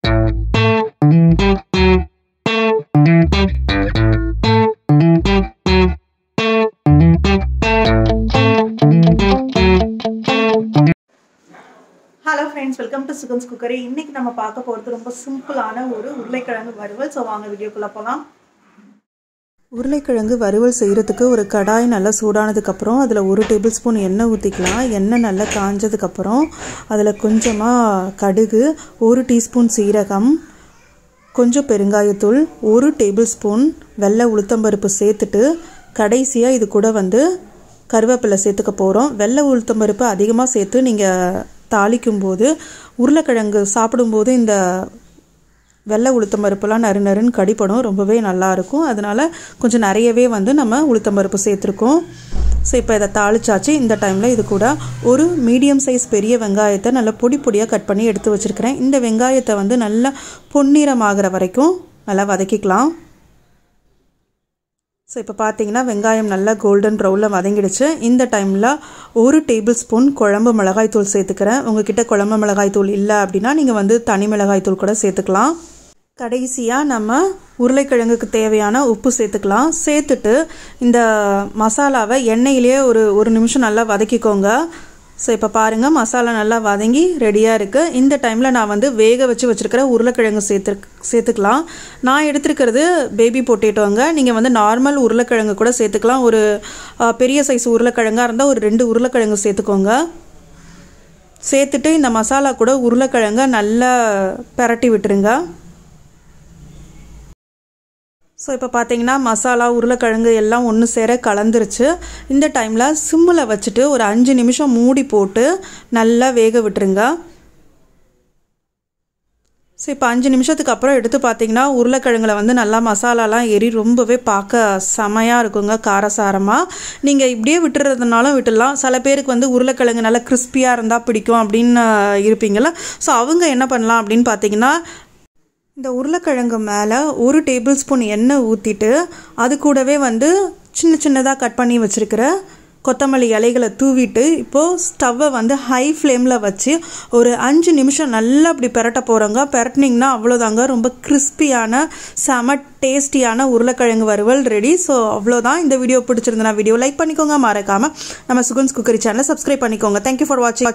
hello friends welcome to Sugan's cookery இன்னைக்கு நம்ம பார்க்க போகிறது ரொம்ப சிம்பிளான ஒரு உருளைக்கிழங்கு வறுவல் ஸோ வாங்க வீடியோக்குள்ளே போகலாம் உருளைக்கிழங்கு வறுவல் செய்கிறதுக்கு ஒரு கடாய் நல்லா சூடானதுக்கப்புறம் அதில் ஒரு டேபிள் ஸ்பூன் எண்ணெய் ஊற்றிக்கலாம் எண்ணெய் நல்லா காஞ்சதுக்கப்புறம் அதில் கொஞ்சமாக கடுகு ஒரு டீஸ்பூன் சீரகம் கொஞ்சம் பெருங்காயத்தூள் ஒரு டேபிள் ஸ்பூன் வெள்ளை உளுத்தம்பருப்பு சேர்த்துட்டு கடைசியாக இது கூட வந்து கருவேப்பிலை சேர்த்துக்க போகிறோம் வெள்ளை உளுத்தம்பருப்பு அதிகமாக சேர்த்து நீங்கள் தாளிக்கும் போது உருளைக்கிழங்கு சாப்பிடும்போது இந்த வெள்ளை உளுத்தம்பருப்புலாம் நறு நறுன்னு கடிப்படும் ரொம்பவே நல்லாயிருக்கும் அதனால் கொஞ்சம் நிறையவே வந்து நம்ம உளுத்தம்பருப்பு சேர்த்துருக்கோம் ஸோ இப்போ இதை தாளிச்சாச்சு இந்த டைமில் இது கூட ஒரு மீடியம் சைஸ் பெரிய வெங்காயத்தை நல்லா பொடி பொடியாக கட் பண்ணி எடுத்து வச்சுருக்கிறேன் இந்த வெங்காயத்தை வந்து நல்லா பொன்னிறமாகிற வரைக்கும் நல்லா வதக்கிக்கலாம் ஸோ இப்போ பார்த்தீங்கன்னா வெங்காயம் நல்லா கோல்டன் ப்ரௌனில் வதங்கிடுச்சு இந்த டைமில் ஒரு டேபிள் ஸ்பூன் குழம்பு மிளகாய்த்தூள் சேர்த்துக்கிறேன் உங்ககிட்ட குழம்பு மிளகாய்த்தூள் இல்லை அப்படின்னா நீங்கள் வந்து தனி மிளகாய்த்தூள் கூட சேர்த்துக்கலாம் கடைசியாக நம்ம உருளைக்கிழங்குக்கு தேவையான உப்பு சேர்த்துக்கலாம் சேர்த்துட்டு இந்த மசாலாவை எண்ணெயிலேயே ஒரு ஒரு நிமிஷம் நல்லா வதக்கிக்கோங்க ஸோ இப்போ பாருங்கள் மசாலா நல்லா வதங்கி ரெடியாக இருக்குது இந்த டைமில் நான் வந்து வேக வச்சு வச்சுருக்கிற உருளைக்கிழங்கு சேர்த்து சேர்த்துக்கலாம் நான் எடுத்துருக்கிறது பேபி பொட்டேட்டோங்க நீங்கள் வந்து நார்மல் உருளைக்கிழங்கு கூட சேர்த்துக்கலாம் ஒரு பெரிய சைஸ் உருளைக்கிழங்காக இருந்தால் ஒரு ரெண்டு உருளைக்கிழங்கு சேர்த்துக்கோங்க சேர்த்துட்டு இந்த மசாலா கூட உருளைக்கிழங்க நல்லா பரட்டி விட்டுருங்க ஸோ இப்போ பார்த்தீங்கன்னா மசாலா உருளைக்கிழங்கு எல்லாம் ஒன்று சேர கலந்துருச்சு இந்த டைமில் சிம்மில் வச்சுட்டு ஒரு அஞ்சு நிமிஷம் மூடி போட்டு நல்லா வேக விட்டுருங்க ஸோ இப்போ அஞ்சு நிமிஷத்துக்கு அப்புறம் எடுத்து பார்த்தீங்கன்னா உருளைக்கிழங்குல வந்து நல்லா மசாலாலாம் எரி ரொம்பவே பார்க்க செமையாக இருக்குங்க காரசாரமாக நீங்கள் இப்படியே விட்டுறதுனாலும் விட்டுடலாம் சில பேருக்கு வந்து உருளைக்கிழங்கு நல்லா கிறிஸ்பியாக இருந்தால் பிடிக்கும் அப்படின்னு இருப்பீங்களா ஸோ அவங்க என்ன பண்ணலாம் அப்படின்னு பார்த்தீங்கன்னா இந்த உருளைக்கிழங்கு மேலே ஒரு டேபிள் ஸ்பூன் எண்ணெய் ஊற்றிட்டு அது கூடவே வந்து சின்ன சின்னதாக கட் பண்ணி வச்சுருக்கிற கொத்தமல்லி இலைகளை தூவிட்டு இப்போது ஸ்டவ்வை வந்து ஹை ஃப்ளேமில் வச்சு ஒரு அஞ்சு நிமிஷம் நல்லா அப்படி பெரட்ட போகிறோங்க பெரட்டினிங்கன்னா அவ்வளோதாங்க ரொம்ப கிறிஸ்பியான செம டேஸ்டியான உருளைக்கிழங்கு வறுவல் ரெடி ஸோ அவ்வளோதான் இந்த வீடியோ பிடிச்சிருந்தனா வீடியோ லைக் பண்ணிக்கோங்க மறக்காமல் நம்ம சுகன்ஸ் குக்கரி சேனலை சப்ஸ்கிரைப் பண்ணிக்கோங்க தேங்க்யூ ஃபார் வாட்சிங்